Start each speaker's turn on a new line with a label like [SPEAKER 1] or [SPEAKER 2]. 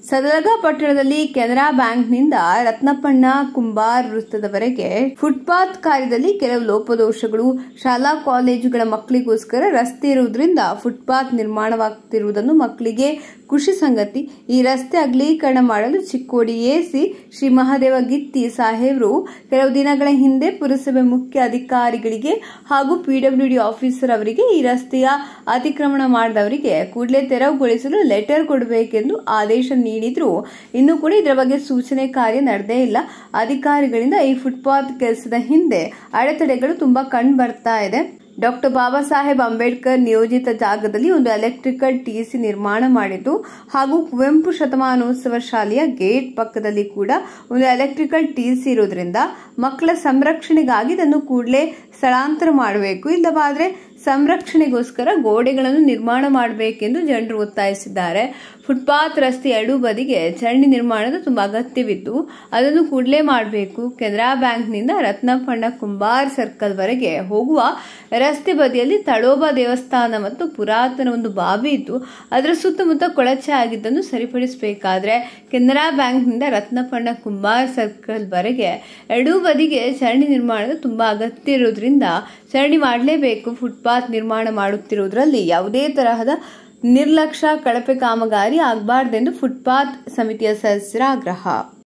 [SPEAKER 1] ಸದಲಗ ಪಟ್ಟಣದಲ್ಲಿ ಕೆನರಾ ಬ್ಯಾಂಕ್ನಿಂದ ರತ್ನಪ್ಪಣ್ಣ ಕುಂಬಾರ್ ವೃತ್ತದವರೆಗೆ ಫುಟ್ಪಾತ್ ಕಾರ್ಯದಲ್ಲಿ ಕೆಲವು ಲೋಪದೋಷಗಳು ಶಾಲಾ ಕಾಲೇಜುಗಳ ಮಕ್ಕಳಿಗೋಸ್ಕರ ರಸ್ತೆ ಇರುವುದರಿಂದ ಫುಟ್ಪಾತ್ ನಿರ್ಮಾಣವಾಗುತ್ತಿರುವುದನ್ನು ಮಕ್ಕಳಿಗೆ ಖುಷಿ ಸಂಗತಿ ಈ ರಸ್ತೆ ಅಗಲೀಕರಣ ಮಾಡಲು ಚಿಕ್ಕೋಡಿ ಎಸಿ ಶ್ರೀ ಮಹಾದೇವ ಗಿತ್ತಿ ಸಾಹೇಬರು ಕೆಲವು ದಿನಗಳ ಹಿಂದೆ ಪುರಸಭೆ ಮುಖ್ಯ ಅಧಿಕಾರಿಗಳಿಗೆ ಹಾಗೂ ಪಿಡಬ್ಲ್ಯೂಡಿ ಆಫೀಸರ್ ಅವರಿಗೆ ಈ ರಸ್ತೆಯ ಅತಿಕ್ರಮಣ ಮಾಡಿದವರಿಗೆ ಕೂಡಲೇ ತೆರವುಗೊಳಿಸಲು ಲೆಟರ್ ಕೊಡಬೇಕೆಂದು ಆದೇಶ ನೀಡಿದ್ರು ಇನ್ನು ಕೂಡ ಇದರ ಬಗ್ಗೆ ಸೂಚನೆ ಕಾರ್ಯ ನಡೆದೇ ಇಲ್ಲ ಅಧಿಕಾರಿಗಳಿಂದ ಈ ಫುಟ್ಪಾತ್ ಕೆಲಸದ ಹಿಂದೆ ಅಡೆತಡೆಗಳು ತುಂಬಾ ಕಂಡು ಬರ್ತಾ ಇದೆ ಡಾಕ್ಟರ್ ಬಾಬಾ ಸಾಹೇಬ್ ಅಂಬೇಡ್ಕರ್ ನಿಯೋಜಿತ ಜಾಗದಲ್ಲಿ ಒಂದು ಎಲೆಕ್ಟ್ರಿಕಲ್ ಟಿಸಿ ನಿರ್ಮಾಣ ಮಾಡಿದ್ದು ಹಾಗೂ ಕುವೆಂಪು ಶತಮಾನೋತ್ಸವ ಶಾಲೆಯ ಗೇಟ್ ಪಕ್ಕದಲ್ಲಿ ಕೂಡ ಒಂದು ಎಲೆಕ್ಟ್ರಿಕಲ್ ಟಿಸಿ ಇರೋದ್ರಿಂದ ಮಕ್ಕಳ ಸಂರಕ್ಷಣೆಗಾಗಿ ಇದನ್ನು ಕೂಡಲೇ ಸ್ಥಳಾಂತರ ಮಾಡಬೇಕು ಇಲ್ಲವಾದರೆ ಸಂರಕ್ಷಣೆಗೋಸ್ಕರ ಗೋಡೆಗಳನ್ನು ನಿರ್ಮಾಣ ಮಾಡಬೇಕೆಂದು ಜನರು ಒತ್ತಾಯಿಸಿದ್ದಾರೆ ಫುಟ್ಪಾತ್ ರಸ್ತೆ ಎರಡೂ ಬದಿಗೆ ಚರಂಡಿ ನಿರ್ಮಾಣದ ತುಂಬಾ ಅಗತ್ಯವಿದ್ದು ಅದನ್ನು ಕೂಡಲೇ ಮಾಡಬೇಕು ಕೆನರಾ ಬ್ಯಾಂಕ್ನಿಂದ ರತ್ನಪಣ್ಣ ಕುಂಬಾರ್ ಸರ್ಕಲ್ ವರೆಗೆ ಹೋಗುವ ರಸ್ತೆ ಬದಿಯಲ್ಲಿ ತಳೋಬಾ ದೇವಸ್ಥಾನ ಮತ್ತು ಪುರಾತನ ಒಂದು ಬಾವಿ ಇದ್ದು ಅದರ ಸುತ್ತಮುತ್ತ ಕೊಳಚೆ ಆಗಿದ್ದನ್ನು ಸರಿಪಡಿಸಬೇಕಾದ್ರೆ ಕೆನರಾ ಬ್ಯಾಂಕ್ನಿಂದ ರತ್ನಪಣ್ಣ ಕುಂಬಾರ್ ಸರ್ಕಲ್ ವರೆಗೆ ಎರಡೂ ಬದಿಗೆ ಚರಂಡಿ ನಿರ್ಮಾಣದ ತುಂಬಾ ಅಗತ್ಯ ಇರೋದ್ರಿಂದ ಚರಂಡಿ ಮಾಡಲೇಬೇಕು ಫುಟ್ಪಾತ್ ನಿರ್ಮಾಣ ಮಾಡುತ್ತಿರುವುದರಲ್ಲಿ ಯಾವುದೇ ತರಹದ ನಿರ್ಲಕ್ಷ್ಯ ಕಳಪೆ ಕಾಮಗಾರಿ ಆಗಬಾರ್ದೆಂದು ಫುಟ್ಪಾತ್ ಸಮಿತಿಯ ಸದಸ್ಯರ ಆಗ್ರಹ